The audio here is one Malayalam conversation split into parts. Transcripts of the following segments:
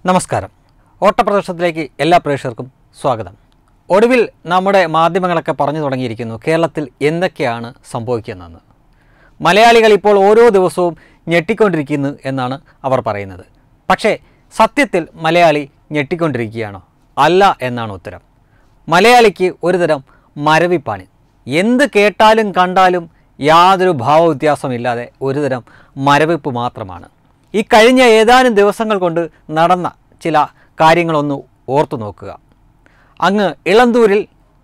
നമസ്കാരം ഓട്ടപ്രദർശനത്തിലേക്ക് എല്ലാ പ്രേക്ഷകർക്കും സ്വാഗതം ഒടുവിൽ നമ്മുടെ മാധ്യമങ്ങളൊക്കെ പറഞ്ഞു തുടങ്ങിയിരിക്കുന്നു കേരളത്തിൽ എന്തൊക്കെയാണ് സംഭവിക്കുന്നതെന്ന് മലയാളികൾ ഇപ്പോൾ ഓരോ ദിവസവും ഞെട്ടിക്കൊണ്ടിരിക്കുന്നു എന്നാണ് അവർ പറയുന്നത് പക്ഷേ സത്യത്തിൽ മലയാളി ഞെട്ടിക്കൊണ്ടിരിക്കുകയാണോ അല്ല എന്നാണ് ഉത്തരം മലയാളിക്ക് ഒരുതരം മരവിപ്പാണ് എന്ത് കേട്ടാലും കണ്ടാലും യാതൊരു ഭാവവ്യത്യാസമില്ലാതെ ഒരുതരം മരവിപ്പ് മാത്രമാണ് ഈ കഴിഞ്ഞ ഏതാനും ദിവസങ്ങൾ കൊണ്ട് നടന്ന ചില കാര്യങ്ങളൊന്ന് ഓർത്തു നോക്കുക അങ്ങ് ഇളന്തൂരിൽ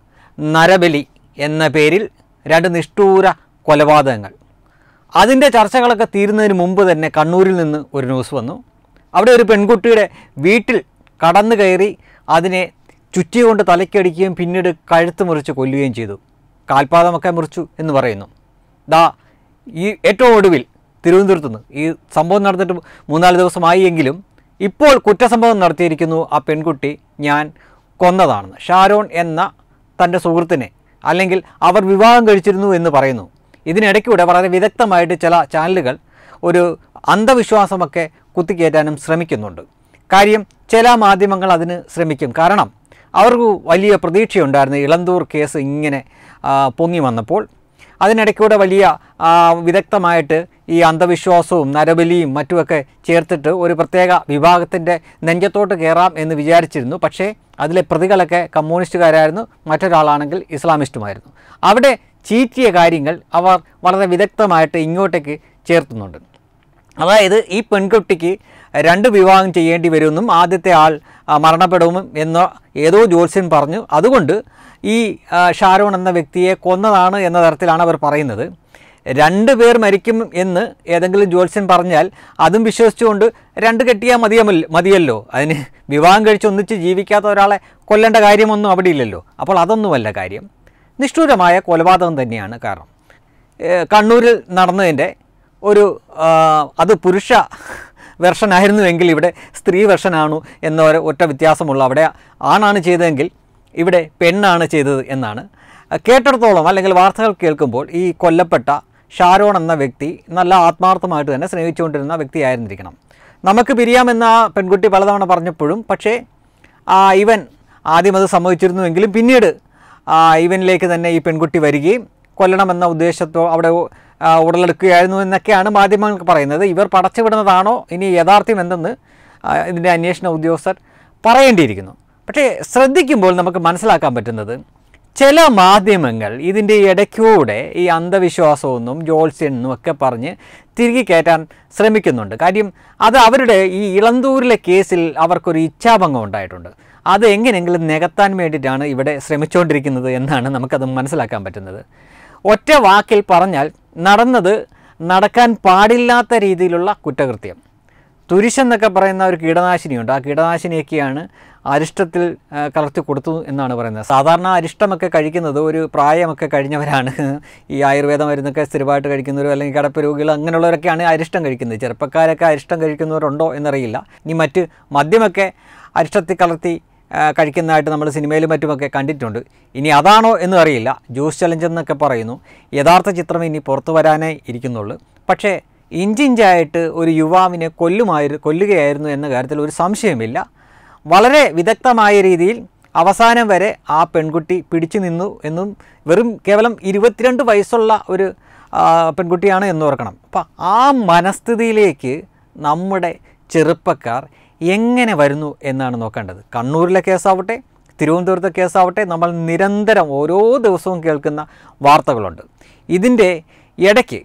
നരബലി എന്ന പേരിൽ രണ്ട് നിഷ്ഠൂര കൊലപാതകങ്ങൾ അതിൻ്റെ ചർച്ചകളൊക്കെ തീരുന്നതിന് മുമ്പ് തന്നെ കണ്ണൂരിൽ നിന്ന് ഒരു ന്യൂസ് വന്നു അവിടെ ഒരു പെൺകുട്ടിയുടെ വീട്ടിൽ കടന്നു കയറി അതിനെ ചുറ്റികൊണ്ട് തലയ്ക്കടിക്കുകയും പിന്നീട് കഴുത്ത് മുറിച്ച് കൊല്ലുകയും ചെയ്തു കാൽപാദമൊക്കെ മുറിച്ചു എന്ന് പറയുന്നു ദാ ഈ ഏറ്റവും ഒടുവിൽ തിരുവനന്തപുരത്ത് നിന്ന് ഈ സംഭവം നടന്നിട്ട് മൂന്നാല് ദിവസമായി എങ്കിലും ഇപ്പോൾ കുറ്റസംഭവം നടത്തിയിരിക്കുന്നു ആ പെൺകുട്ടി ഞാൻ കൊന്നതാണെന്ന് ഷാരോൺ എന്ന തൻ്റെ സുഹൃത്തിനെ അല്ലെങ്കിൽ അവർ വിവാഹം കഴിച്ചിരുന്നു എന്ന് പറയുന്നു ഇതിനിടയ്ക്കൂടെ വളരെ വിദഗ്ധമായിട്ട് ചില ചാനലുകൾ ഒരു അന്ധവിശ്വാസമൊക്കെ കുത്തിക്കയറ്റാനും ശ്രമിക്കുന്നുണ്ട് കാര്യം ചില മാധ്യമങ്ങൾ അതിന് ശ്രമിക്കും കാരണം അവർക്ക് വലിയ പ്രതീക്ഷയുണ്ടായിരുന്നു ഇളന്തൂർ കേസ് ഇങ്ങനെ ആ, പൊങ്ങി വന്നപ്പോൾ അതിനിടയ്ക്കൂടെ വലിയ ആ, വിദഗ്ധമായിട്ട് ഈ അന്ധവിശ്വാസവും നരബലിയും മറ്റുമൊക്കെ ചേർത്തിട്ട് ഒരു പ്രത്യേക വിഭാഗത്തിൻ്റെ നെഞ്ചത്തോട്ട് കയറാം എന്ന് വിചാരിച്ചിരുന്നു പക്ഷേ അതിലെ പ്രതികളൊക്കെ കമ്മ്യൂണിസ്റ്റുകാരായിരുന്നു മറ്റൊരാളാണെങ്കിൽ ഇസ്ലാമിസ്റ്റുമായിരുന്നു അവിടെ ചീറ്റിയ കാര്യങ്ങൾ അവർ വളരെ വിദഗ്ധമായിട്ട് ഇങ്ങോട്ടേക്ക് ചേർത്തുന്നുണ്ട് അതായത് ഈ പെൺകുട്ടിക്ക് രണ്ട് വിവാഹം ചെയ്യേണ്ടി വരുമെന്നും ആദ്യത്തെ ആൾ ആ, മരണപ്പെടുമെന്നും എന്ന ഏതോ ജ്യോത്സ്യൻ പറഞ്ഞു അതുകൊണ്ട് ഈ ആ, ഷാരോൺ എന്ന വ്യക്തിയെ കൊന്നതാണ് എന്ന തരത്തിലാണ് അവർ പറയുന്നത് രണ്ട് പേർ മരിക്കും എന്ന് ഏതെങ്കിലും ജ്യോത്സ്യൻ പറഞ്ഞാൽ അതും വിശ്വസിച്ചുകൊണ്ട് രണ്ട് കെട്ടിയാൽ മതിയമല്ല മതിയല്ലോ അതിന് വിവാഹം കഴിച്ച് ഒന്നിച്ച് ജീവിക്കാത്ത ഒരാളെ കൊല്ലേണ്ട കാര്യമൊന്നും അവിടെ ഇല്ലല്ലോ അപ്പോൾ അതൊന്നുമല്ല കാര്യം നിഷ്ഠൂരമായ കൊലപാതകം തന്നെയാണ് കാരണം ഏഹ് കണ്ണൂരിൽ നടന്നതിൻ്റെ ഒരു ആ, അത് പുരുഷ വെർഷനായിരുന്നുവെങ്കിൽ ഇവിടെ സ്ത്രീ വെർഷനാണു എന്ന ഒരു ഒറ്റ വ്യത്യാസമുള്ള അവിടെ ആണാണ് ചെയ്തതെങ്കിൽ ഇവിടെ പെണ്ണാണ് ചെയ്തത് എന്നാണ് കേട്ടിടത്തോളം അല്ലെങ്കിൽ വാർത്തകൾ കേൾക്കുമ്പോൾ ഈ കൊല്ലപ്പെട്ട ഷാരോൺ എന്ന വ്യക്തി നല്ല ആത്മാർത്ഥമായിട്ട് തന്നെ സ്നേഹിച്ചുകൊണ്ടിരുന്ന വ്യക്തിയായിരുന്നിരിക്കണം നമുക്ക് പിരിയാമെന്ന ആ പെൺകുട്ടി പലതവണ പറഞ്ഞപ്പോഴും പക്ഷേ ആ, ഇവൻ ആദ്യം അത് സമ്മതിച്ചിരുന്നുവെങ്കിലും പിന്നീട് ആ, ഇവനിലേക്ക് തന്നെ ഈ പെൺകുട്ടി വരികയും കൊല്ലണമെന്ന ഉദ്ദേശത്തോ അവിടെ ആ, ഉടലെടുക്കുകയായിരുന്നു എന്നൊക്കെയാണ് മാധ്യമങ്ങൾക്ക് പറയുന്നത് ഇവർ പടച്ചുവിടുന്നതാണോ ഇനി യാഥാർത്ഥ്യം എന്തെന്ന് ആ, ഇതിൻ്റെ അന്വേഷണ ഉദ്യോഗസ്ഥർ പറയേണ്ടിയിരിക്കുന്നു പക്ഷേ ശ്രദ്ധിക്കുമ്പോൾ നമുക്ക് മനസ്സിലാക്കാൻ പറ്റുന്നത് ചില മാധ്യമങ്ങൾ ഇതിൻ്റെ ഇടയ്ക്കൂടെ ഈ അന്ധവിശ്വാസമൊന്നും ജോത്സ്യനും ഒക്കെ പറഞ്ഞ് തിരികെ കയറ്റാൻ ശ്രമിക്കുന്നുണ്ട് കാര്യം അത് അവരുടെ ഈ ഇളന്തൂരിലെ കേസിൽ അവർക്കൊരു ഇച്ഛാഭംഗം ഉണ്ടായിട്ടുണ്ട് അത് എങ്ങനെയെങ്കിലും നികത്താൻ വേണ്ടിയിട്ടാണ് ഇവിടെ ശ്രമിച്ചുകൊണ്ടിരിക്കുന്നത് എന്നാണ് നമുക്കത് മനസ്സിലാക്കാൻ പറ്റുന്നത് ഒറ്റ വാക്കിൽ പറഞ്ഞാൽ നടന്നത് നടക്കാൻ പാടില്ലാത്ത രീതിയിലുള്ള കുറ്റകൃത്യം തുരിശെന്നൊക്കെ പറയുന്ന ഒരു കീടനാശിനിയുണ്ട് ആ കീടനാശിനിയൊക്കെയാണ് അരിഷ്ടത്തിൽ ആ, കലർത്തി കൊടുത്തു എന്നാണ് പറയുന്നത് സാധാരണ അരിഷ്ടമൊക്കെ കഴിക്കുന്നത് ഒരു പ്രായമൊക്കെ കഴിഞ്ഞവരാണ് ഈ ആയുർവേദ മരുന്നൊക്കെ സ്ഥിരമായിട്ട് കഴിക്കുന്നവരും അല്ലെങ്കിൽ കിടപ്പ് രോഗികൾ അങ്ങനെയുള്ളവരൊക്കെയാണ് അരിഷ്ടം കഴിക്കുന്നത് ചെറുപ്പക്കാരൊക്കെ അരിഷ്ടം കഴിക്കുന്നവരുണ്ടോ എന്നറിയില്ല ഇനി മറ്റ് മദ്യമൊക്കെ അരിഷ്ടത്തിൽ കലർത്തി ആ, കഴിക്കുന്നതായിട്ട് നമ്മൾ സിനിമയിലും മറ്റുമൊക്കെ കണ്ടിട്ടുണ്ട് ഇനി അതാണോ എന്നും അറിയില്ല ജ്യൂസ് ചലഞ്ച് എന്നൊക്കെ പറയുന്നു യഥാർത്ഥ ചിത്രം ഇനി പുറത്തു വരാനേ ഇരിക്കുന്നുള്ളൂ പക്ഷേ ഇഞ്ചിഞ്ചായിട്ട് ഒരു യുവാവിനെ കൊല്ലുമായിരു കൊല്ലുകയായിരുന്നു എന്ന കാര്യത്തിൽ ഒരു സംശയമില്ല വളരെ വിദഗ്ധമായ രീതിയിൽ അവസാനം വരെ ആ പെൺകുട്ടി പിടിച്ചു നിന്നു എന്നും വെറും കേവലം ഇരുപത്തിരണ്ട് വയസ്സുള്ള ഒരു ആ, പെൺകുട്ടിയാണ് എന്ന് ഓർക്കണം അപ്പം ആ മനസ്ഥിതിയിലേക്ക് നമ്മുടെ ചെറുപ്പക്കാർ എങ്ങനെ വരുന്നു എന്നാണ് നോക്കേണ്ടത് കണ്ണൂരിലെ കേസാവട്ടെ തിരുവനന്തപുരത്തെ കേസാവട്ടെ നമ്മൾ നിരന്തരം ഓരോ ദിവസവും കേൾക്കുന്ന വാർത്തകളുണ്ട് ഇതിൻ്റെ ഇടയ്ക്ക്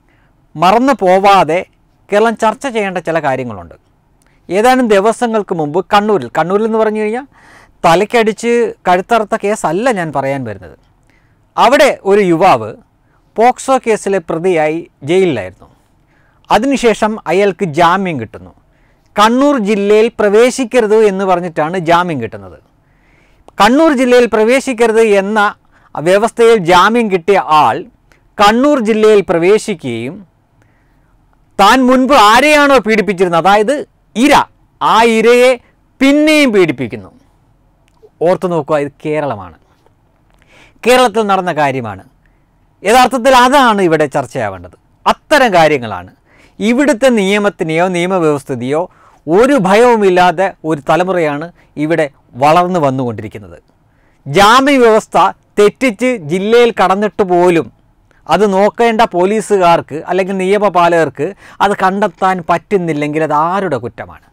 മറന്നു പോവാതെ കേരളം ചർച്ച ചെയ്യേണ്ട ചില കാര്യങ്ങളുണ്ട് ഏതാനും ദിവസങ്ങൾക്ക് മുമ്പ് കണ്ണൂരിൽ കണ്ണൂരിൽ എന്ന് പറഞ്ഞു കഴിഞ്ഞാൽ തലയ്ക്കടിച്ച് കഴുത്തറുത്ത കേസല്ല ഞാൻ പറയാൻ വരുന്നത് അവിടെ ഒരു യുവാവ് പോക്സോ കേസിലെ പ്രതിയായി ജയിലിലായിരുന്നു അതിനുശേഷം അയാൾക്ക് ജാമ്യം കിട്ടുന്നു കണ്ണൂർ ജില്ലയിൽ പ്രവേശിക്കരുത് എന്ന് പറഞ്ഞിട്ടാണ് ജാമ്യം കിട്ടുന്നത് കണ്ണൂർ ജില്ലയിൽ പ്രവേശിക്കരുത് എന്ന വ്യവസ്ഥയിൽ ജാമ്യം കിട്ടിയ ആൾ കണ്ണൂർ ജില്ലയിൽ പ്രവേശിക്കുകയും താൻ മുൻപ് ആരെയാണോ പീഡിപ്പിച്ചിരുന്നത് അതായത് ഇര ആ ഇരയെ പിന്നെയും പീഡിപ്പിക്കുന്നു ഓർത്തു നോക്കുക ഇത് കേരളമാണ് കേരളത്തിൽ നടന്ന കാര്യമാണ് യഥാർത്ഥത്തിൽ അതാണ് ഇവിടെ ചർച്ചയാവേണ്ടത് അത്തരം കാര്യങ്ങളാണ് ഇവിടുത്തെ നിയമത്തിനെയോ നിയമവ്യവസ്ഥിതിയോ ഒരു ഭയവുമില്ലാതെ ഒരു തലമുറയാണ് ഇവിടെ വളർന്നു വന്നുകൊണ്ടിരിക്കുന്നത് ജാമ്യ വ്യവസ്ഥ തെറ്റിച്ച് ജില്ലയിൽ കടന്നിട്ട് പോലും അത് നോക്കേണ്ട പോലീസുകാർക്ക് അല്ലെങ്കിൽ നിയമപാലകർക്ക് അത് കണ്ടെത്താൻ പറ്റുന്നില്ലെങ്കിൽ അത് ആരുടെ കുറ്റമാണ്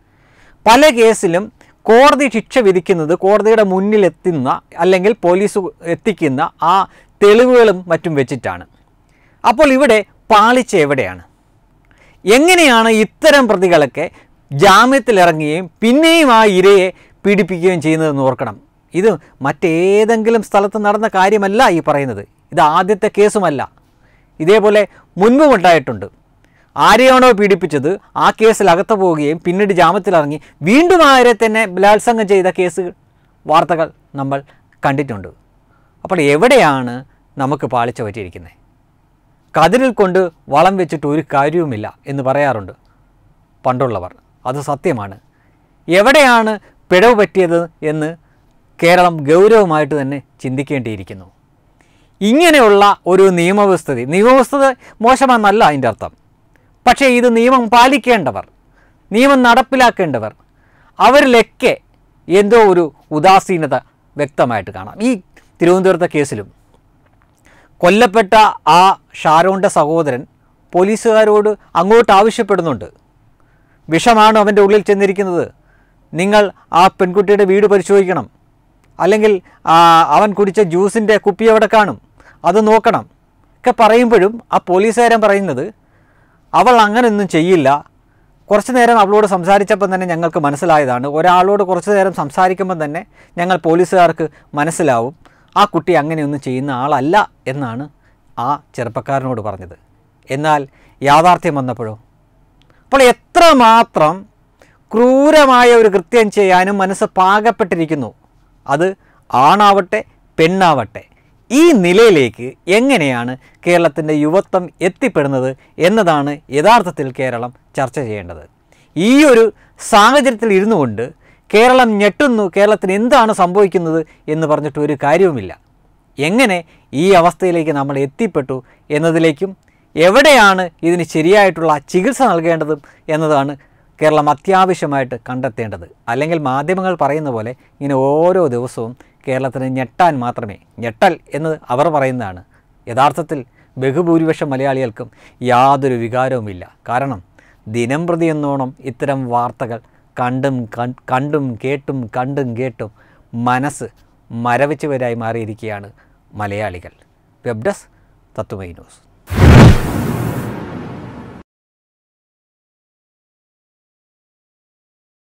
പല കേസിലും കോടതി ശിക്ഷ വിധിക്കുന്നത് കോടതിയുടെ മുന്നിലെത്തുന്ന അല്ലെങ്കിൽ പോലീസ് എത്തിക്കുന്ന ആ തെളിവുകളും മറ്റും വെച്ചിട്ടാണ് അപ്പോൾ ഇവിടെ പാളിച്ച എവിടെയാണ് എങ്ങനെയാണ് ഇത്തരം പ്രതികളൊക്കെ ജാമ്യത്തിലിറങ്ങുകയും പിന്നെയും ആ ഇരയെ പീഡിപ്പിക്കുകയും ചെയ്യുന്നതെന്ന് ഓർക്കണം ഇത് മറ്റേതെങ്കിലും സ്ഥലത്ത് നടന്ന കാര്യമല്ല ഈ പറയുന്നത് ഇത് ആദ്യത്തെ കേസുമല്ല ഇതേപോലെ മുൻപും ഉണ്ടായിട്ടുണ്ട് ആരെയാണോ പീഡിപ്പിച്ചത് ആ കേസിൽ അകത്ത് പോവുകയും പിന്നീട് ജാമ്യത്തിലിറങ്ങി വീണ്ടും ആരെ തന്നെ ബലാത്സംഗം ചെയ്ത കേസ് വാർത്തകൾ നമ്മൾ കണ്ടിട്ടുണ്ട് അപ്പോൾ എവിടെയാണ് നമുക്ക് പാളിച്ച പറ്റിയിരിക്കുന്നത് കതിരിൽ കൊണ്ട് വളം വെച്ചിട്ട് ഒരു കാര്യവുമില്ല എന്ന് പറയാറുണ്ട് പണ്ടുള്ളവർ അത് സത്യമാണ് എവിടെയാണ് പിഴവ് പറ്റിയത് എന്ന് കേരളം ഗൗരവമായിട്ട് തന്നെ ചിന്തിക്കേണ്ടിയിരിക്കുന്നു ഇങ്ങനെയുള്ള ഒരു നിയമവ്യവസ്ഥിതി നിയമവ്യവസ്ഥ മോശമെന്നല്ല അതിൻ്റെ അർത്ഥം പക്ഷേ ഇത് നിയമം പാലിക്കേണ്ടവർ നിയമം നടപ്പിലാക്കേണ്ടവർ അവരിലൊക്കെ എന്തോ ഒരു ഉദാസീനത വ്യക്തമായിട്ട് കാണാം ഈ തിരുവനന്തപുരത്തെ കേസിലും കൊല്ലപ്പെട്ട ആ ഷാരോൻ്റെ സഹോദരൻ പോലീസുകാരോട് അങ്ങോട്ട് ആവശ്യപ്പെടുന്നുണ്ട് വിഷമാണ് അവൻ്റെ ഉള്ളിൽ ചെന്നിരിക്കുന്നത് നിങ്ങൾ ആ പെൺകുട്ടിയുടെ വീട് പരിശോധിക്കണം അല്ലെങ്കിൽ ആ, അവൻ കുടിച്ച ജ്യൂസിൻ്റെ കുപ്പി എവിടെ കാണും അത് നോക്കണം ഒക്കെ പറയുമ്പോഴും ആ പോലീസുകാരൻ പറയുന്നത് അവൾ അങ്ങനെയൊന്നും ചെയ്യില്ല കുറച്ച് നേരം അവളോട് സംസാരിച്ചപ്പം തന്നെ ഞങ്ങൾക്ക് മനസ്സിലായതാണ് ഒരാളോട് കുറച്ച് നേരം സംസാരിക്കുമ്പോൾ തന്നെ ഞങ്ങൾ പോലീസുകാർക്ക് മനസ്സിലാവും ആ കുട്ടി അങ്ങനെയൊന്നും ചെയ്യുന്ന ആളല്ല എന്നാണ് ആ ചെറുപ്പക്കാരനോട് പറഞ്ഞത് എന്നാൽ യാഥാർത്ഥ്യം വന്നപ്പോഴോ അപ്പോൾ എത്രമാത്രം ക്രൂരമായ ഒരു കൃത്യം ചെയ്യാനും മനസ്സ് പാകപ്പെട്ടിരിക്കുന്നു അത് ആണാവട്ടെ പെണ്ണാവട്ടെ ഈ നിലയിലേക്ക് എങ്ങനെയാണ് കേരളത്തിൻ്റെ യുവത്വം എത്തിപ്പെടുന്നത് എന്നതാണ് യഥാർത്ഥത്തിൽ കേരളം ചർച്ച ചെയ്യേണ്ടത് ഈ ഒരു സാഹചര്യത്തിൽ ഇരുന്നു കൊണ്ട് കേരളം ഞെട്ടുന്നു കേരളത്തിന് എന്താണ് സംഭവിക്കുന്നത് എന്ന് പറഞ്ഞിട്ട് ഒരു കാര്യവുമില്ല എങ്ങനെ ഈ അവസ്ഥയിലേക്ക് നമ്മൾ എത്തിപ്പെട്ടു എന്നതിലേക്കും എവിടെയാണ് ഇതിന് ശരിയായിട്ടുള്ള ചികിത്സ നൽകേണ്ടതും എന്നതാണ് കേരളം അത്യാവശ്യമായിട്ട് കണ്ടെത്തേണ്ടത് അല്ലെങ്കിൽ മാധ്യമങ്ങൾ പറയുന്ന പോലെ ഇങ്ങനെ ഓരോ ദിവസവും കേരളത്തിന് ഞെട്ടാൻ മാത്രമേ ഞെട്ടൽ എന്നത് അവർ പറയുന്നതാണ് യഥാർത്ഥത്തിൽ ബഹുഭൂരിപക്ഷം മലയാളികൾക്കും യാതൊരു വികാരവുമില്ല കാരണം ദിനം പ്രതി എന്നോണം ഇത്തരം വാർത്തകൾ കണ്ടും കൺ- കണ്ടും കേട്ടും കണ്ടും കേട്ടും മനസ്സ് മരവിച്ചവരായി മാറിയിരിക്കുകയാണ് മലയാളികൾ വെബ് ഡെസ്ക് തത്വമൈ ന്യൂസ്